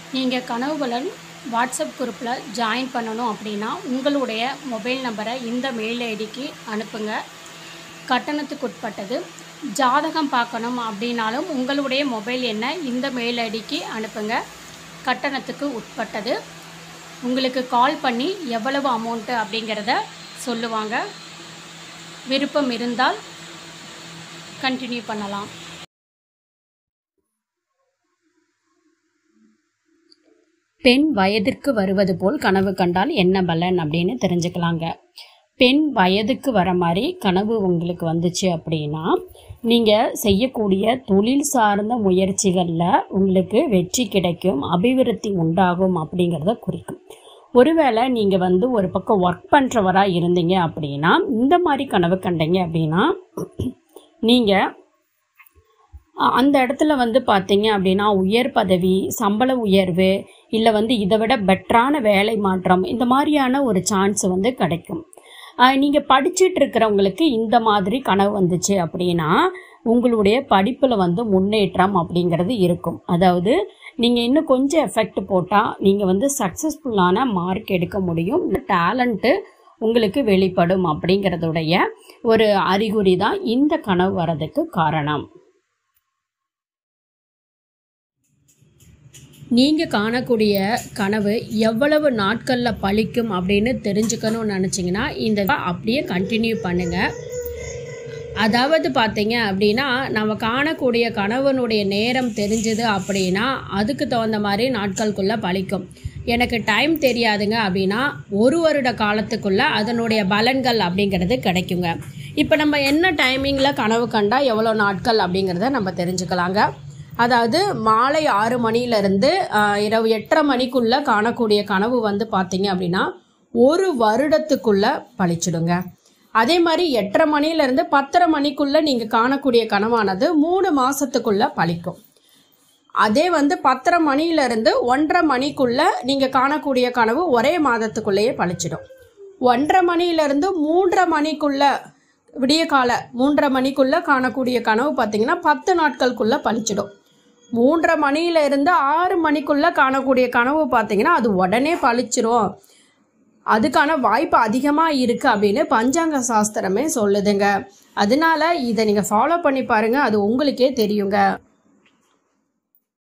நீங்கள் கனவுபலன் வாட்ஸ்அப் குரூப்பில் ஜாயின் பண்ணணும் அப்படின்னா உங்களுடைய மொபைல் நம்பரை இந்த மெயில் ஐடிக்கு அனுப்புங்க கட்டணத்துக்கு உட்பட்டது ஜாதகம் பார்க்கணும் அப்படின்னாலும் உங்களுடைய மொபைல் எண்ணை இந்த மெயில் ஐடிக்கு அனுப்புங்க கட்டணத்துக்கு உட்பட்டது உங்களுக்கு கால் பண்ணி எவ்வளவு அமௌண்ட்டு அப்படிங்கிறத சொல்லுவாங்க விருப்பம் இருந்தால் கண்டினியூ பண்ணலாம் பெண் வயதிற்கு வருவது போல் கனவு கண்டால் என்ன பலன் அப்படின்னு தெரிஞ்சுக்கலாங்க பெண் வயதுக்கு வர மாதிரி கனவு உங்களுக்கு வந்துச்சு அப்படின்னா நீங்கள் செய்யக்கூடிய தொழில் சார்ந்த முயற்சிகளில் உங்களுக்கு வெற்றி கிடைக்கும் அபிவிருத்தி உண்டாகும் அப்படிங்கிறத குறிக்கும் ஒருவேளை நீங்கள் வந்து ஒரு பக்கம் ஒர்க் பண்ணுறவராக இருந்தீங்க அப்படின்னா இந்த மாதிரி கனவு கண்டீங்க அப்படின்னா நீங்கள் அந்த இடத்துல வந்து பார்த்தீங்க அப்படின்னா உயர் பதவி சம்பள உயர்வு இல்லை வந்து இதை விட பெட்டரான வேலை மாற்றம் இந்த மாதிரியான ஒரு சான்ஸ் வந்து கிடைக்கும் நீங்கள் படிச்சுட்டு இருக்கிறவங்களுக்கு இந்த மாதிரி கனவு வந்துச்சு அப்படின்னா உங்களுடைய படிப்பில் வந்து முன்னேற்றம் அப்படிங்கிறது இருக்கும் அதாவது நீங்கள் இன்னும் கொஞ்சம் எஃபெக்ட் போட்டால் நீங்கள் வந்து சக்ஸஸ்ஃபுல்லான மார்க் எடுக்க முடியும் டேலண்ட்டு உங்களுக்கு வெளிப்படும் அப்படிங்கிறதுடைய ஒரு அறிகுறி தான் இந்த கனவு வரதுக்கு காரணம் நீங்கள் காணக்கூடிய கனவு எவ்வளவு நாட்களில் பழிக்கும் அப்படின்னு தெரிஞ்சுக்கணும்னு நினச்சிங்கன்னா இந்த அப்படியே கண்டினியூ பண்ணுங்கள் அதாவது பார்த்தீங்க அப்படின்னா நம்ம காணக்கூடிய கனவனுடைய நேரம் தெரிஞ்சது அப்படின்னா அதுக்கு தகுந்த மாதிரி நாட்களுக்குள்ளே பழிக்கும் எனக்கு டைம் தெரியாதுங்க அப்படின்னா ஒரு வருட காலத்துக்குள்ளே அதனுடைய பலன்கள் அப்படிங்கிறது கிடைக்குங்க இப்போ நம்ம என்ன டைமிங்கில் கனவு கண்டால் எவ்வளோ நாட்கள் அப்படிங்கிறத நம்ம தெரிஞ்சுக்கலாங்க அதாவது மாலை ஆறு மணிலேருந்து இரவு எட்டரை மணிக்குள்ளே காணக்கூடிய கனவு வந்து பார்த்தீங்க அப்படின்னா ஒரு வருடத்துக்குள்ளே பழிச்சிடுங்க அதே மாதிரி எட்டரை மணிலேருந்து பத்தரை மணிக்குள்ளே நீங்கள் காணக்கூடிய கனவானது மூணு மாதத்துக்குள்ளே பழிக்கும் அதே வந்து பத்தரை மணிலேருந்து ஒன்றரை மணிக்குள்ளே நீங்கள் காணக்கூடிய கனவு ஒரே மாதத்துக்குள்ளேயே பழிச்சிடும் ஒன்றரை மணிலேருந்து மூன்றரை மணிக்குள்ளே விடிய கால மூன்றரை மணிக்குள்ளே காணக்கூடிய கனவு பார்த்தீங்கன்னா பத்து நாட்களுக்குள்ளே பழிச்சிடும் மூன்றரை மணியிலிருந்து ஆறு மணிக்குள்ளே காணக்கூடிய கனவு பார்த்தீங்கன்னா அது உடனே பழிச்சிரும் அதுக்கான வாய்ப்பு அதிகமாக இருக்குது அப்படின்னு பஞ்சாங்க சாஸ்திரமே சொல்லுதுங்க அதனால இதை நீங்கள் ஃபாலோ பண்ணி பாருங்கள் அது உங்களுக்கே தெரியுங்க